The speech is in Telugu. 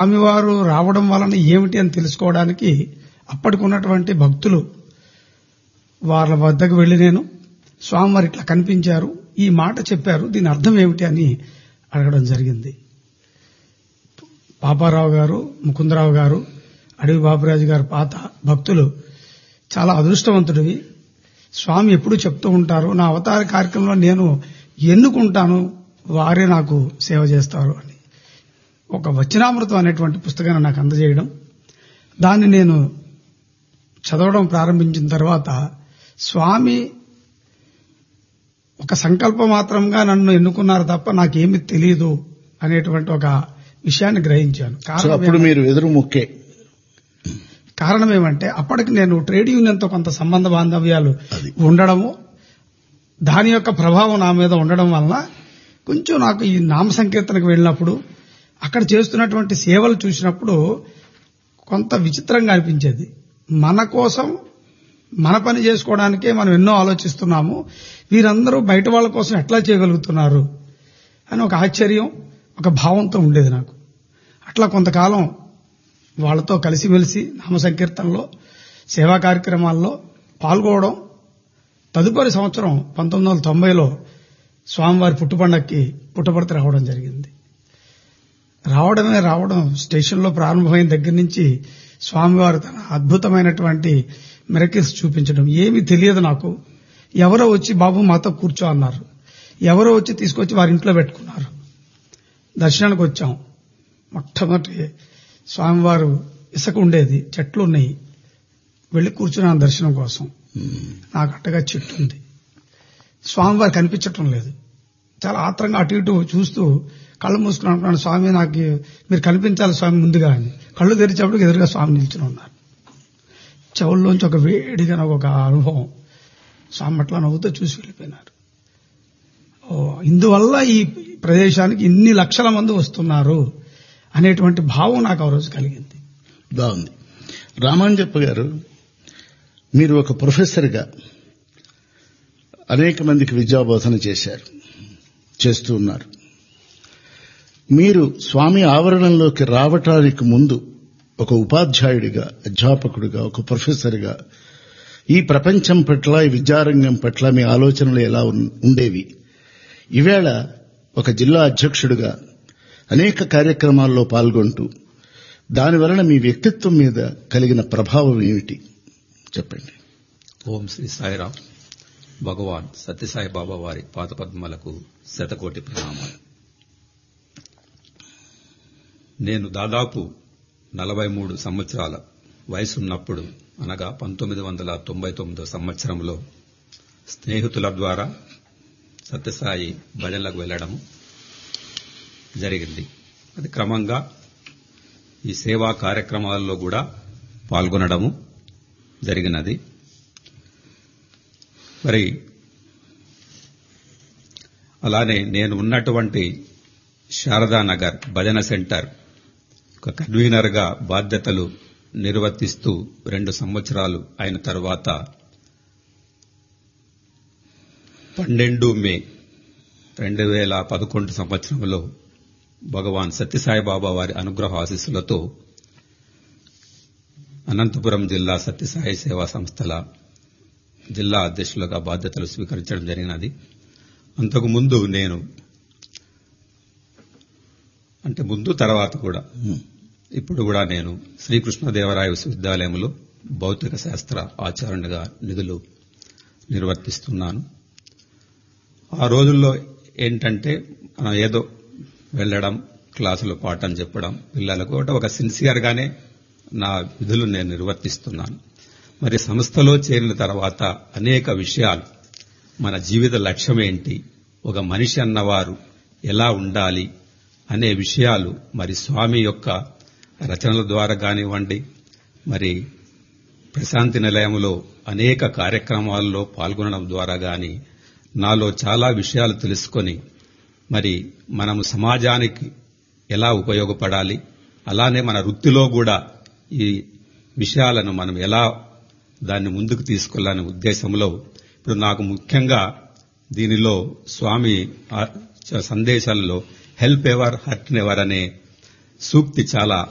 స్వామివారు రావడం వలన ఏమిటి అని తెలుసుకోవడానికి అప్పటికి ఉన్నటువంటి భక్తులు వాళ్ళ వద్దకు వెళ్లి నేను స్వామివారు ఇట్లా కనిపించారు ఈ మాట చెప్పారు దీని అర్థం ఏమిటి అని అడగడం జరిగింది పాపారావు గారు ముకుందరావు గారు అడవి బాబురాజు గారు పాత భక్తులు చాలా అదృష్టవంతుడివి స్వామి ఎప్పుడు చెప్తూ ఉంటారు నా అవతార కార్యక్రమంలో నేను ఎన్నుకుంటాను వారే నాకు సేవ చేస్తారు అని ఒక వచనామృతం అనేటువంటి పుస్తకాన్ని నాకు అందజేయడం దాన్ని నేను చదవడం ప్రారంభించిన తర్వాత స్వామి ఒక సంకల్ప మాత్రంగా నన్ను ఎన్నుకున్నారు తప్ప నాకేమీ తెలియదు అనేటువంటి ఒక విషయాన్ని గ్రహించాను సో కారణం అప్పుడు మీరు ఎదురు ముక్కే కారణం ఏమంటే అప్పటికి నేను ట్రేడ్ యూనియన్తో కొంత సంబంధ బాంధవ్యాలు అది. ఉండడము దాని యొక్క ప్రభావం నా మీద ఉండడం వలన కొంచెం నాకు ఈ నామ సంకీర్తనకు వెళ్ళినప్పుడు అక్కడ చేస్తున్నటువంటి సేవలు చూసినప్పుడు కొంత విచిత్రంగా అనిపించేది మన కోసం మన పని చేసుకోవడానికే మనం ఎన్నో ఆలోచిస్తున్నాము వీరందరూ బయట వాళ్ళ కోసం ఎట్లా చేయగలుగుతున్నారు అని ఒక ఆశ్చర్యం ఒక భావంతో ఉండేది నాకు అట్లా కొంతకాలం వాళ్ళతో కలిసిమెలిసి నామ సంకీర్తనలో సేవా కార్యక్రమాల్లో పాల్గొవడం తదుపరి సంవత్సరం పంతొమ్మిది వందల తొంభైలో స్వామివారి పుట్టుపండక్కి పుట్టపర్తి రావడం జరిగింది రావడమే రావడం స్టేషన్లో ప్రారంభమైన దగ్గర నుంచి స్వామివారు తన అద్భుతమైనటువంటి మెరకిల్స్ చూపించడం ఏమీ తెలియదు నాకు ఎవరో వచ్చి బాబు మాతో కూర్చో అన్నారు ఎవరో వచ్చి తీసుకొచ్చి వారి ఇంట్లో పెట్టుకున్నారు దర్శనానికి వచ్చాం మొట్టమొదటి స్వామివారు ఇసుక ఉండేది చెట్లు ఉన్నాయి వెళ్లి కూర్చున్నాను దర్శనం కోసం నాకు అట్టగా చెట్టు ఉంది స్వామివారు కనిపించటం లేదు చాలా ఆత్రంగా అటు ఇటు చూస్తూ కళ్ళు మూసుకుని అనుకున్నాను స్వామి నాకు మీరు కనిపించాలి స్వామి ముందుగా అని కళ్ళు తెరిచేప్పుడు ఎదురుగా స్వామి నిల్చుని ఉన్నారు చెవుల్లోంచి ఒక వేడిగా నాకు ఒక అనుభవం స్వామి అట్లా నవ్వుతూ చూసి వెళ్ళిపోయినారు ఓ ఇందువల్ల ఈ ప్రదేశానికి ఇన్ని లక్షల మంది వస్తున్నారు అనేటువంటి భావం నాకు ఆ రోజు కలిగింది బాగుంది రామాంజప్ప గారు మీరు ఒక ప్రొఫెసర్గా అనేక మందికి విద్యాబోధన చేశారు చేస్తూ ఉన్నారు మీరు స్వామి ఆవరణంలోకి రావటానికి ముందు ఒక ఉపాధ్యాయుడిగా అధ్యాపకుడిగా ఒక ప్రొఫెసర్గా ఈ ప్రపంచం పట్ల ఈ విద్యారంగం పట్ల మీ ఆలోచనలు ఎలా ఉన్- ఉండేవి ఈవేళ ఒక జిల్లా అధ్యక్షుడిగా అనేక కార్యక్రమాల్లో పాల్గొంటూ దానివలన మీ వ్యక్తిత్వం మీద కలిగిన ప్రభావం ఏమిటి చెప్పండి ఓం శ్రీ సాయిరామ్ భగవాన్ సత్యసాయి బాబా వారి పాదపద్మలకు శతకోటి ప్రణామాలు నేను దాదాపు నలభై మూడు సంవత్సరాల వయసున్నప్పుడు అనగా పంతొమ్మిది వందల తొంభై తొమ్మిదో సంవత్సరంలో స్నేహితుల ద్వారా సత్యసాయి భజనలకు వెళ్లడం జరిగింది అది క్రమంగా ఈ సేవా కార్యక్రమాల్లో కూడా పాల్గొనడము జరిగినది మరి అలానే నేను ఉన్నటువంటి శారదానగర్ భజన సెంటర్ ఒక కన్వీనర్గా బాధ్యతలు నిర్వర్తిస్తూ రెండు సంవత్సరాలు అయిన తర్వాత పన్నెండు మే రెండు వేల పదకొండు సంవత్సరంలో భగవాన్ సత్యసాయి బాబా వారి అనుగ్రహ ఆశీస్సులతో అనంతపురం జిల్లా సత్యసాయి సేవా సంస్థల జిల్లా అధ్యక్షులుగా బాధ్యతలు స్వీకరించడం జరిగినది అంతకు ముందు నేను అంటే ముందు తర్వాత కూడా ఇప్పుడు కూడా నేను శ్రీకృష్ణదేవరాయ విశ్వవిద్యాలయంలో భౌతిక శాస్త్ర ఆచార్యునిగా నిధులు నిర్వర్తిస్తున్నాను ఆ రోజుల్లో ఏంటంటే మనం ఏదో వెళ్ళడం క్లాసులో పాఠం చెప్పడం పిల్లలకు అంటే ఒక సిన్సియర్ గానే నా విధులు నేను నిర్వర్తిస్తున్నాను మరి సంస్థలో చేరిన తర్వాత అనేక విషయాలు మన జీవిత లక్ష్యం ఏంటి ఒక మనిషి అన్నవారు ఎలా ఉండాలి అనే విషయాలు మరి స్వామి యొక్క రచనల ద్వారా కానివ్వండి మరి ప్రశాంతి నిలయంలో అనేక కార్యక్రమాల్లో పాల్గొనడం ద్వారా గాని నాలో చాలా విషయాలు తెలుసుకొని మరి మనము సమాజానికి ఎలా ఉపయోగపడాలి అలానే మన వృత్తిలో కూడా ఈ విషయాలను మనం ఎలా దాన్ని ముందుకు తీసుకెళ్లాలనే ఉద్దేశంలో ఇప్పుడు నాకు ముఖ్యంగా దీనిలో స్వామి ఆ సందేశాల్లో హెల్ప్ ఎవర్ హర్ట్ నెవర్ అనే సూక్తి చాలా